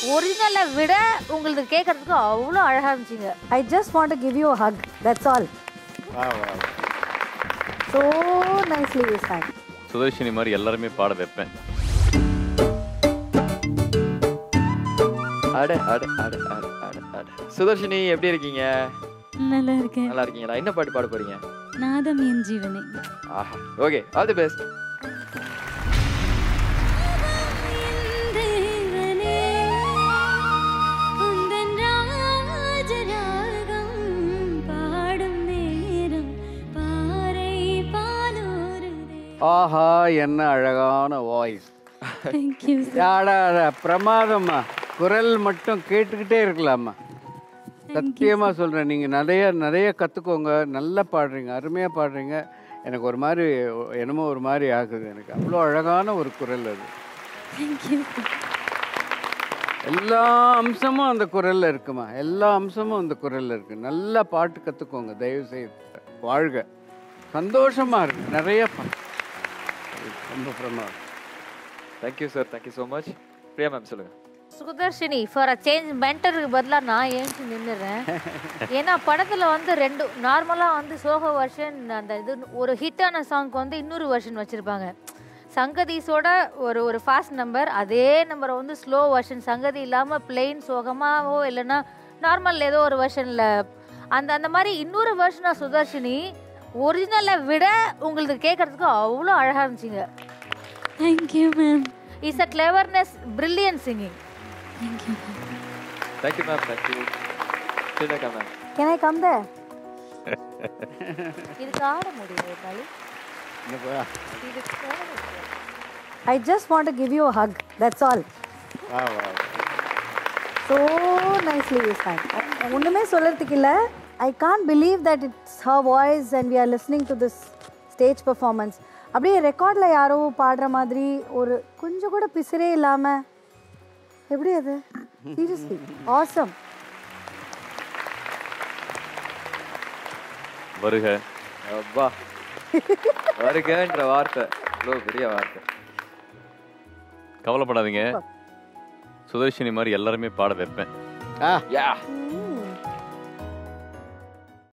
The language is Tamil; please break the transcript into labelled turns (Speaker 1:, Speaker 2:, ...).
Speaker 1: ஒரிஜினலை விட உங்களுக்கு கேட்கறதுக்கு அவ்வளோ அழகா இருந்துச்சுங்க
Speaker 2: I just want to give you hug that's all
Speaker 3: வா வா வா.
Speaker 2: So nicely you sang
Speaker 4: Sudarshini மாதிரி எல்லாருமே பாட வைப்பேன்
Speaker 5: அட அட அட அட அட அட சுதர்ஷினி எப்படி இருக்கீங்க
Speaker 6: நல்லா இருக்கேன்
Speaker 5: நல்லா இருக்கீங்களா என்ன பாட்டு பாட போறீங்க
Speaker 6: நாதம் என் ஜீவனே
Speaker 5: ஆஹா ஓகே ஆல் தி பெஸ்ட்
Speaker 3: ஆஹா என்ன அழகான வாய்ஸ்
Speaker 6: தேங்க்யூ
Speaker 3: யாடா பிரமாதம்மா குரல் மட்டும் கேட்டுக்கிட்டே இருக்கலாமா சத்தியமா சொல்றேன் நீங்க நிறைய நிறைய கத்துக்கோங்க நல்லா பாடுறீங்க அருமையா பாடுறீங்க எனக்கு ஒரு மாதிரி என்னமோ ஒரு மாதிரி ஆகுது எனக்கு அவ்வளோ அழகான ஒரு குரல் அது
Speaker 6: தேங்க்யூ
Speaker 3: எல்லா அம்சமும் அந்த குரல்ல இருக்குமா எல்லா அம்சமும் அந்த குரல்ல இருக்கு நல்லா பாட்டு கத்துக்கோங்க தயவு செய்து வாழ்க சந்தோஷமா இருக்கு நிறைய பா- ரொம்ப பிரமாதம்
Speaker 5: thank you sir thank you so much Priya ma'am சொல்லுங்க
Speaker 1: சுதர்ஷினி ஃபார் அ சேஞ்ச் மென்டருக்கு பதிலாக நான் ஏஞ்சி நின்றுறேன் ஏன்னா படத்தில் வந்து ரெண்டு நார்மலாக வந்து சோக வெர்ஷன் அந்த இது ஒரு ஹிட்டான சாங்க்கு வந்து இன்னொரு வெர்ஷன் வச்சுருப்பாங்க சங்கதீஸோட ஒரு ஒரு ஃபாஸ்ட் நம்பர் அதே நம்பரை வந்து ஸ்லோ வெர்ஷன் சங்கதி இல்லாமல் பிளெயின் சோகமாவோ இல்லைன்னா நார்மல் ஏதோ ஒரு வெர்ஷனில் அந்த அந்த மாதிரி இன்னொரு வெர்ஷனாக சுதர்ஷினி ஒரிஜினலை விட உங்களுக்கு கேட்கறதுக்கு அவ்வளோ அழகாக இருந்துச்சுங்க
Speaker 6: thank you ma'am
Speaker 1: is a cleverness brilliant singing
Speaker 6: thank you
Speaker 5: thank you ma'am thank you Sri Lanka ma'am
Speaker 2: can I come there
Speaker 1: இதுக்கு ஆட முடியும் களி
Speaker 3: எனக்கு
Speaker 1: இதுக்கு ஆட முடியாது.
Speaker 2: I just want to give you hug that's all
Speaker 3: வா வா வா.
Speaker 2: ஸோ நைஸ்லி யூ sang ஒன்றுமே சொல்கிறதுக்கு இல்லை I can believe that it's her voice and we are listening to this stage performance அப்படியே ரெக்கார்டில் யாரோ பாடுற மாதிரி ஒரு கொஞ்சம் கூட பிசிறே இல்லாமல் எப்படி அது சீரியஸ்லி ஆசம்
Speaker 4: வருக
Speaker 5: அப்பா வருகன்ற வார்த்தை இவ்வளோ பெரிய வார்த்தை
Speaker 4: கவலைப்படாதீங்க சுதர்ஷினி மாதிரி எல்லாருமே பாட வைப்பேன்
Speaker 3: ஆ
Speaker 5: யா